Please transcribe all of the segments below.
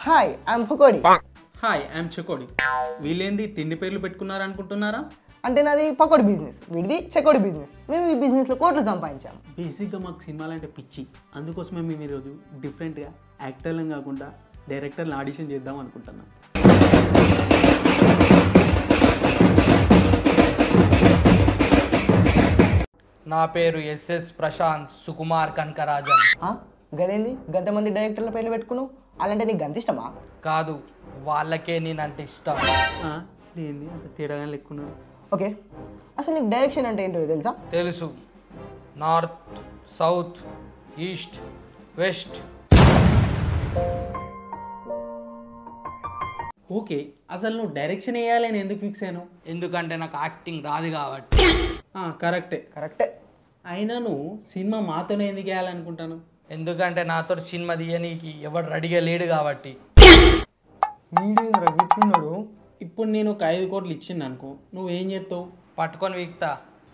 Hi I'm Pakodi hi I'm Chekodi వీళ్ళేంది తిండి పేర్లు పెట్టుకున్నారు అనుకుంటున్నారా అంటే నాది పకోడి బిజినెస్ వీడిది చెకోడి బిజినెస్ మేము ఈ బిజినెస్లో కోట్లు సంపాదించాము బేసిక్గా మాకు సినిమాలు అంటే పిచ్చి అందుకోసమే మేము ఈరోజు డిఫరెంట్గా యాక్టర్లం కాకుండా డైరెక్టర్ని ఆడిషన్ చేద్దాం అనుకుంటున్నాం నా పేరు ఎస్ఎస్ ప్రశాంత్ సుకుమార్ కనకరాజన్ ఆ? గదేంది గంతమంది డైరెక్టర్ల పేర్లు పెట్టుకున్నావు అలాంటే నీకు గంత ఇష్టమా కాదు వాళ్ళకే నేనంటే ఇష్టం ఆ, ఏంది అంత తేడాగా లెక్కున్నారు ఓకే అసలు నీకు డైరెక్షన్ అంటే ఏంటో తెలుసా తెలుసు north south east west okay అసలు నువ్వు డైరెక్షన్ వేయాలని ఎందుకు ఫిక్స్ అయ్యాను ఎందుకంటే నాకు యాక్టింగ్ రాదు కాబట్టి కరెక్టే కరెక్టే అయినా నువ్వు సినిమా మాతోనే ఎందుకు వేయాలనుకుంటాను ఎందుకంటే నాతో సినిమా తీయనీకి ఎవడు రెడీగా లేడు కాబట్టి వీడేంద్ర విట్లున్నాడు ఇప్పుడు నేను ఒక ఐదు కోట్లు ఇచ్చింది అనుకో నువ్వేం చేస్తావు పట్టుకొని వీక్తా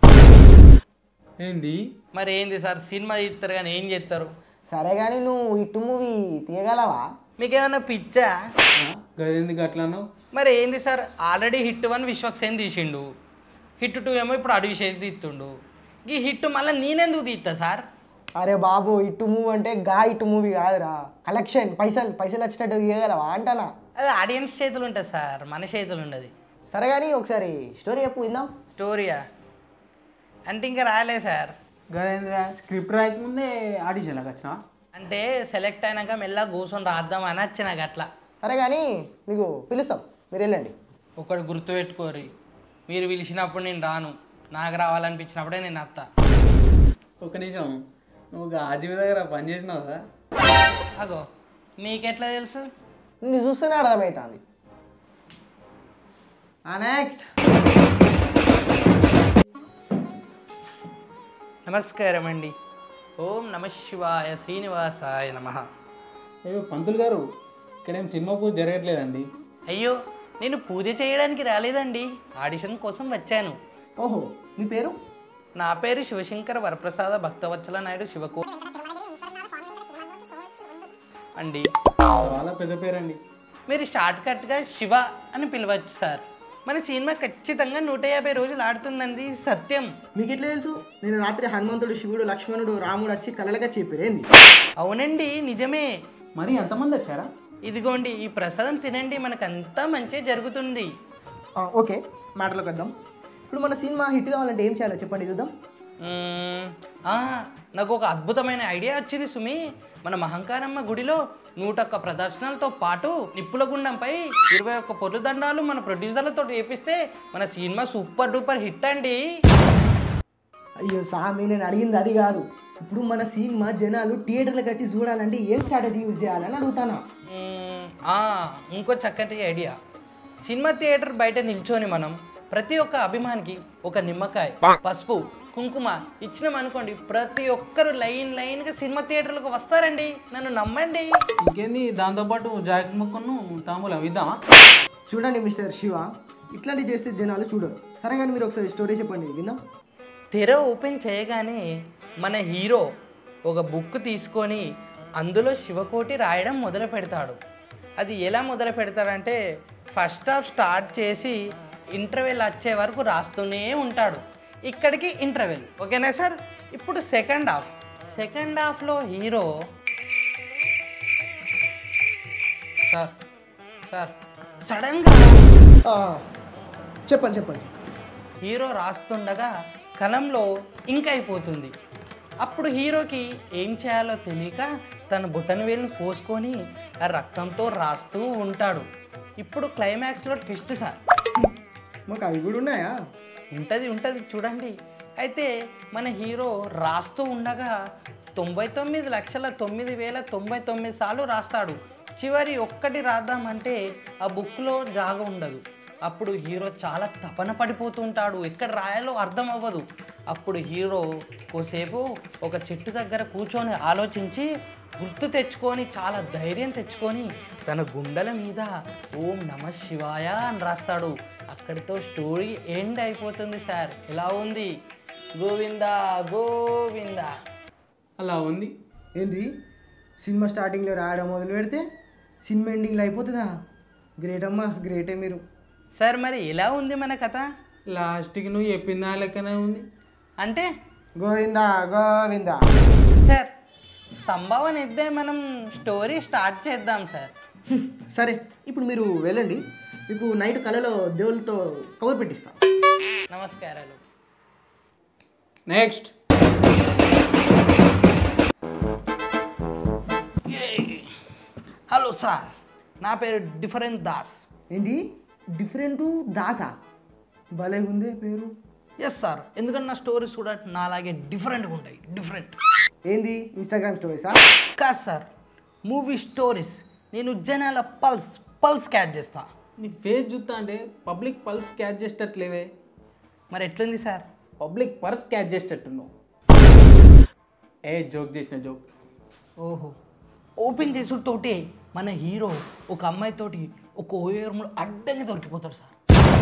ఏంది మరి ఏంది సార్ సినిమా తీస్తారు కానీ ఏం చేస్తారు సరే కానీ నువ్వు ఇటు మూవీ తీయగలవా మీకేమన్నా పిచ్చా ఆ, గదెందుకు అట్లాను మరి ఏంది sir already hit one Vishwaksen తీసిండు హిట్ టూ ఏమో ఇప్పుడు అడవి చేసి తీస్తుండు ఈ హిట్ మళ్ళీ నేనెందుకు తీస్తా సార్ అరే బాబు ఇటు మూవీ అంటే గా ఇటు మూవీ కాదురా కలెక్షన్ పైసలు పైసలు వచ్చినట్టు తీయగలవా అంటానా అది ఆడియన్స్ చేతులు ఉంటుంది సార్ మన చేతులు ఉండదు సరే కానీ ఒకసారి స్టోరీ చెప్పు విందాం స్టోరీయా అంటే ఇంకా రాలే సార్ గదేంద్రా స్క్రిప్ట్ రాయకముందే ఆడిషన్లకు వచ్చినా అంటే సెలెక్ట్ అయినాక మెల్లగా కూర్చొని రాద్దాం అని వచ్చి నాకు అట్లా సరే కానీ మీకు పిలుస్తాం మీరు వెళ్ళండి ఒకటి గుర్తుపెట్టుకోరి మీరు పిలిచినప్పుడు నేను రాను నాకు రావాలనిపించినప్పుడే నేను అత్త ఒక నిమిషం నువ్వు గాజు దగ్గర పని చేసినావు కదా అగో మీకెట్లా తెలుసు నిన్ను చూస్తేనే అర్థమవుతుంది నెక్స్ట్ నమస్కారం అండి ఓం నమ శివాయ శ్రీనివాసాయ నమ అయ్యో పంతులు గారు ఇక్కడేం సినిమా పూజ జరగట్లేదండి అయ్యో నేను పూజ చేయడానికి రాలేదండి ఆడిషన్ కోసం వచ్చాను ఓహో మీ పేరు నా పేరు శివశంకర వరప్రసాద భక్తవత్సల నాయుడు శివకో అండి చాలా పెద్ద పేరండి మీరు షార్ట్ కట్గా శివ అని పిలవచ్చు సార్ మన సినిమా ఖచ్చితంగా నూట యాభై రోజులు ఆడుతుందండి సత్యం మీకు ఎట్లా తెలుసు నేను రాత్రి హనుమంతుడు శివుడు లక్ష్మణుడు రాముడు వచ్చి కలలుగా చెప్పారేంది అవునండి నిజమే మరి ఎంతమంది వచ్చారా ఇదిగోండి ఈ ప్రసాదం తినండి మనకంతా మంచి జరుగుతుంది ఆ, ఓకే మాటలోకి వద్దాం ఇప్పుడు మన సినిమా హిట్ కావాలంటే ఏం చేయాలో చెప్పండి చూద్దాం మ్మ్. ఆ, నాకు ఒక అద్భుతమైన ఐడియా వచ్చింది సుమి మన మహంకారమ్మ గుడిలో నూట ఒక్క ప్రదర్శనలతో పాటు నిప్పుల గుండంపై ఇరవై ఒక్క పొర్లు దండాలు మన ప్రొడ్యూసర్లతో వేపిస్తే మన సినిమా సూపర్ డూపర్ హిట్ అండి అయ్యో సామి నేను అడిగింది అది కాదు ఇప్పుడు మన సినిమా జనాలు థియేటర్లకు వచ్చి చూడాలంటే ఏం స్ట్రాటజీ యూజ్ చేయాలని అడుగుతానా మ్మ్. ఆ, ఇంకో చక్కటి ఐడియా సినిమా థియేటర్ బయట నిల్చొని మనం ప్రతి ఒక్క అభిమానికి ఒక నిమ్మకాయ పసుపు కుంకుమ ఇచ్చినాం అనుకోండి ప్రతి ఒక్కరు లైన్ లైన్గా సినిమా థియేటర్లకు వస్తారండి నన్ను నమ్మండి ఇంకేంది దాంతోపాటు జాకెట్ ముక్కను తాంబూలం ఇద్దామా చూడండి మిస్టర్ శివ ఇట్లాంటివి చేస్తే జనాలు చూడరు సరే కానీ మీరు ఒకసారి స్టోరీ చెప్పండి విందాం తెర ఓపెన్ చేయగానే మన హీరో ఒక బుక్ తీసుకొని అందులో శివకోటి రాయడం మొదలు పెడతాడు అది ఎలా మొదలు పెడతాడంటే ఫస్ట్ హాఫ్ స్టార్ట్ చేసి ఇంటర్వెల్ వచ్చే వరకు రాస్తూనే ఉంటాడు ఇక్కడికి ఇంటర్వెల్ ఓకేనా సార్ ఇప్పుడు సెకండ్ హాఫ్ సెకండ్ హాఫ్లో హీరో సార్ సార్ సడన్గా ఆ, చెప్పండి చెప్పండి హీరో రాస్తుండగా కలంలో ఇంక్ అయిపోతుంది అప్పుడు హీరోకి ఏం చేయాలో తెలియక తన బుటన్ వేలుని కోసుకొని ఆ రక్తంతో రాస్తూ ఉంటాడు ఇప్పుడు క్లైమాక్స్లో ట్విస్ట్ సార్ మాకు అవి కూడా ఉన్నాయా ఉంటుంది ఉంటుంది చూడండి అయితే మన హీరో రాస్తూ ఉండగా తొంభై తొమ్మిది లక్షల తొమ్మిది వేల తొంభై తొమ్మిది సార్లు రాస్తాడు చివరి ఒక్కటి రాద్దామంటే ఆ బుక్లో జాగ ఉండదు అప్పుడు హీరో చాలా తపన పడిపోతుంటాడు ఎక్కడ రాయాలో అర్థం అవ్వదు అప్పుడు హీరో కోసేపు ఒక చెట్టు దగ్గర కూర్చొని ఆలోచించి గుర్తు తెచ్చుకొని చాలా ధైర్యం తెచ్చుకొని తన గుండెల మీద ఓం నమ శివాయ అని రాస్తాడు అక్కడితో స్టోరీ ఎండ్ అయిపోతుంది సార్ ఎలా ఉంది గోవిందా గోవిందా అలా ఉంది ఏంటి సినిమా స్టార్టింగ్లో రాయడం మొదలు పెడితే సినిమా ఎండింగ్లో అయిపోతుందా గ్రేట్ అమ్మా గ్రేటే మీరు సార్ మరి ఎలా ఉంది మన కథ లాస్ట్కి నువ్వు చెప్పిన లెక్కనే ఉంది అంటే గోవిందా గోవిందా సార్ సంభావన ఇద్దే మనం స్టోరీ స్టార్ట్ చేద్దాం సార్ హ్మ్, సరే ఇప్పుడు మీరు వెళ్ళండి మీకు నైట్ కళలో దేవుళ్ళతో కవర్ పెట్టిస్తా నమస్కారాలు నెక్స్ట్ హలో సార్ నా పేరు డిఫరెంట్ దాస్ ఏంటి డిఫరెంట్ దాసా భలే ఉందే పేరు ఎస్ సార్ ఎందుకంటే నా స్టోరీస్ కూడా నాలాగే డిఫరెంట్గా ఉంటాయి డిఫరెంట్ ఏంది ఇన్స్టాగ్రామ్ స్టోరీసా కాదు సార్ మూవీ స్టోరీస్ నేను జనాల పల్స్ పల్స్ క్యాచ్ చేస్తా నీ ఫేస్ చూస్తా అంటే పబ్లిక్ పల్స్ క్యాచ్ చేసేటట్లేవే మరి ఎట్లుంది సార్ పబ్లిక్ పర్స్ క్యాచ్ చేసేటట్టున్నావు ఏ జోక్ చేసిన జోక్ ఓహో ఓపెన్ చేసుడుతోటే మన హీరో ఒక అమ్మాయితోటి ఒక ఓయూరంలో అడ్డంగా దొరికిపోతాడు సార్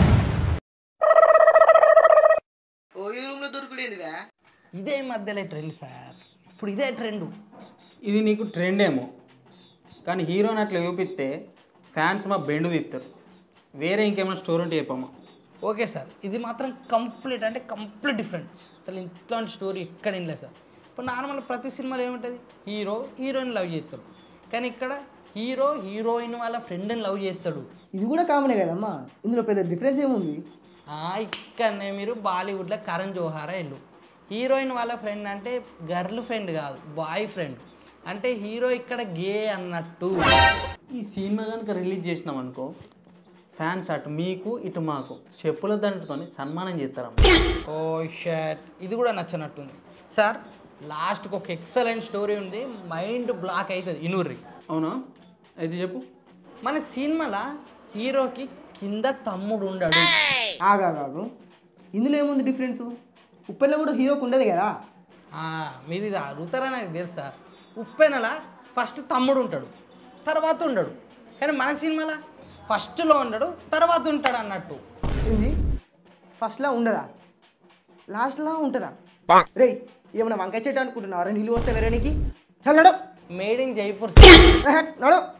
ఓ ఈ రూమ్లో దొరుకుడేదివా ఇదే మధ్యలో ట్రెండ్ సార్ ఇప్పుడు ఇదే ట్రెండ్ ఇది నీకు ట్రెండ్ ఏమో కానీ హీరోని అట్లా చూపిస్తే ఫ్యాన్స్ మా బెండు తీస్తారు వేరే ఇంకేమైనా స్టోరీ ఉంటే చెప్పమ్మా ఓకే సార్ ఇది మాత్రం కంప్లీట్ అంటే కంప్లీట్ డిఫరెంట్ అసలు ఇట్లాంటి స్టోరీ ఎక్కడ వినలేదు సార్ ఇప్పుడు నార్మల్ ప్రతి సినిమాలో ఏముంటుంది హీరో హీరోయిన్ లవ్ చేస్తాడు కానీ ఇక్కడ హీరో హీరోయిన్ వాళ్ళ ఫ్రెండ్ని లవ్ చేస్తాడు ఇది కూడా కామనే కదమ్మా ఇందులో పెద్ద డిఫరెన్స్ ఏముంది ఆ, ఇక్కడనే మీరు బాలీవుడ్లో కరణ్ జోహారా వెళ్ళు హీరోయిన్ వాళ్ళ ఫ్రెండ్ అంటే గర్ల్ ఫ్రెండ్ కాదు బాయ్ ఫ్రెండ్ అంటే హీరో ఇక్కడ గే అన్నట్టు ఈ సినిమా కనుక రిలీజ్ చేసినాం అనుకో ఫ్యాన్స్ అటు మీకు ఇటు మాకు చెప్పుల దండతోని సన్మానం చేస్తారమ్మ ఓ షర్ట్ ఇది కూడా నచ్చనట్టుంది సార్ లాస్ట్కి ఒక ఎక్సలెంట్ స్టోరీ ఉంది మైండ్ బ్లాక్ అవుతుంది ఇనూర్రి అవునా అయితే చెప్పు మన సినిమాలో హీరోకి కింద తమ్ముడు ఉండడు ఆగాగాగు ఇందులో ఏముంది డిఫరెన్స్ ఉప్పెల్లో కూడా హీరోకి ఉండదు కదా ఆ, మీరు ఇది అడుగుతారని నాకు తెలుసు సార్ ఉప్పెనలా ఫస్ట్ తమ్ముడు ఉంటాడు తర్వాత ఉండడు కానీ మన సినిమాలో ఫస్ట్లో ఉండడు తర్వాత ఉంటాడు అన్నట్టు ఏంది ఫస్ట్లో ఉండదా లాస్ట్లో ఉంటుందా రేయ్ ఏమన్నా వంకాయ చెట్టు అనుకుంటున్నారా నీళ్ళు వస్తే వేరేనికి చల్ నడు మేడ్ ఇన్ జైపూర్ సార్ ఏహే, నడు